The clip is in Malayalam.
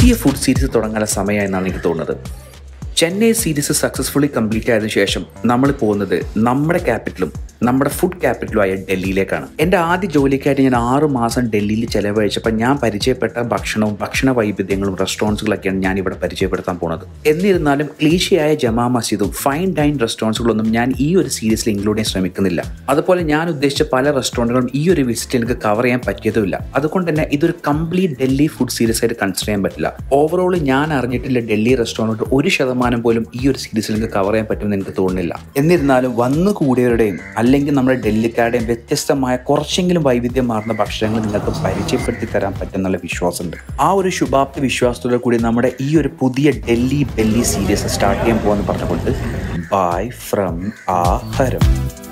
പുതിയ ഫുഡ് സീരീസ് തുടങ്ങാനുള്ള സമയമായെന്നാണ് എനിക്ക് തോന്നുന്നത് ചെന്നൈ സീരീസ് സക്സസ്ഫുള്ളി കംപ്ലീറ്റ് ആയതിനു ശേഷം നമ്മൾ പോകുന്നത് നമ്മുടെ ക്യാപിറ്റലും നമ്മുടെ ഫുഡ് ക്യാപിറ്റലും ആയ ഡൽഹിയിലേക്കാണ് എൻ്റെ ആദ്യ ജോലിക്കായിട്ട് ഞാൻ ആറ് മാസം ഡൽഹിയിൽ ചെലവഴിച്ചപ്പോൾ ഞാൻ പരിചയപ്പെട്ട ഭക്ഷണവും ഭക്ഷണ വൈവിധ്യങ്ങളും റെസ്റ്റോറൻറ്റ്സുകളൊക്കെയാണ് ഞാൻ ഇവിടെ പരിചയപ്പെടുത്താൻ പോണത് എന്നിരുന്നാലും ക്ലീശയായ ജമാ മസ്ജിദും ഫൈൻ ഡൈൻ റെസ്റ്റോറൻറ്റ്സുകളൊന്നും ഞാൻ ഈ ഒരു സീരീസിൽ ഇൻക്ലൂഡ് ചെയ്യാൻ ശ്രമിക്കുന്നില്ല അതുപോലെ ഞാൻ ഉദ്ദേശിച്ച പല റെസ്റ്റോറൻറ്റുകളും ഈ ഒരു വിസിറ്റ് എനിക്ക് കവർ ചെയ്യാൻ പറ്റിയതുമില്ല അതുകൊണ്ട് തന്നെ ഇതൊരു കംപ്ലീറ്റ് ഡൽഹി ഫുഡ് സീരീസ് ആയിട്ട് കൺസിഡർ ചെയ്യാൻ പറ്റില്ല ഓവറോൾ ഞാൻ അറിഞ്ഞിട്ടില്ല ഡൽഹി റെസ്റ്റോറൻറ്റ് ഒരു ശതമാനം പോലും ഈ ഒരു സീരീസിൽ എനിക്ക് കവർ ചെയ്യാൻ പറ്റുമെന്ന് എനിക്ക് തോന്നുന്നില്ല എന്നിരുന്നാലും വന്നു കൂടിയവരുടെയും അല്ലെങ്കിൽ നമ്മുടെ ഡൽഹിക്കാരുടെയും വ്യത്യസ്തമായ കുറച്ചെങ്കിലും വൈവിധ്യം മാറുന്ന ഭക്ഷണങ്ങൾ നിങ്ങൾക്ക് പരിചയപ്പെടുത്തി തരാൻ പറ്റുന്നുള്ള വിശ്വാസമുണ്ട് ആ ഒരു ശുഭാപ്തി വിശ്വാസത്തോടെ കൂടി നമ്മുടെ ഈ ഒരു പുതിയ ഡൽഹി ബെല്ലി സീരീസ് സ്റ്റാർട്ട് ചെയ്യാൻ പോകാന്ന് പറഞ്ഞുകൊണ്ട് ബൈ ഫ്രം ആ ഹരം